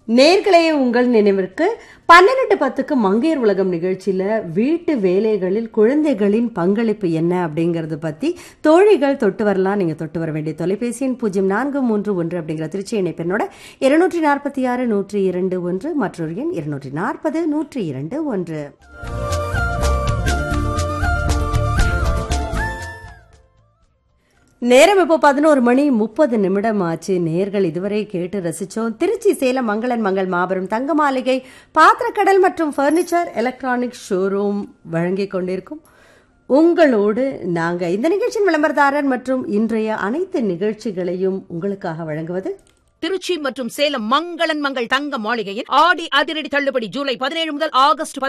நேர்களே உங்கள் நினைவிற்கு பன்னிரெண்டு பத்துக்கு மங்கையர் உலகம் நிகழ்ச்சியில வீட்டு வேலைகளில் குழந்தைகளின் பங்களிப்பு என்ன அப்படிங்கறத பத்தி தோழிகள் தொட்டு வரலாம் நீங்க தொட்டு வர வேண்டிய தொலைபேசி எண் பூஜ்ஜியம் நான்கு மூன்று ஒன்று அப்படிங்கிற திருச்சி இணைப்பெண்ணோட இருநூற்றி நாற்பத்தி ஆறு நூற்றி இரண்டு ஒன்று மற்றொரு எண் இருநூற்றி நாற்பது நூற்றி இரண்டு ஒன்று நேரம் இப்போ பதினோரு மணி முப்பது நிமிடம் ஆச்சு நேர்கள் இதுவரை கேட்டு ரசிச்சோம் திருச்சி சேலம் மங்களன் மங்கள் மாபெரும் தங்க மாளிகை பாத்திரக்கடல் மற்றும் ஃபர்னிச்சர் எலக்ட்ரானிக் ஷோரூம் வழங்கிக் கொண்டிருக்கும் உங்களோடு நாங்க இந்த நிகழ்ச்சியின் விளம்பரதாரர் மற்றும் இன்றைய அனைத்து நிகழ்ச்சிகளையும் உங்களுக்காக வழங்குவது திருச்சி மற்றும் சேலம் மங்களன் மங்கள் தங்க மாளிகையில் ஆடி அதிரடி தள்ளுபடி ஜூலை பதினேழு முதல் ஆகஸ்ட்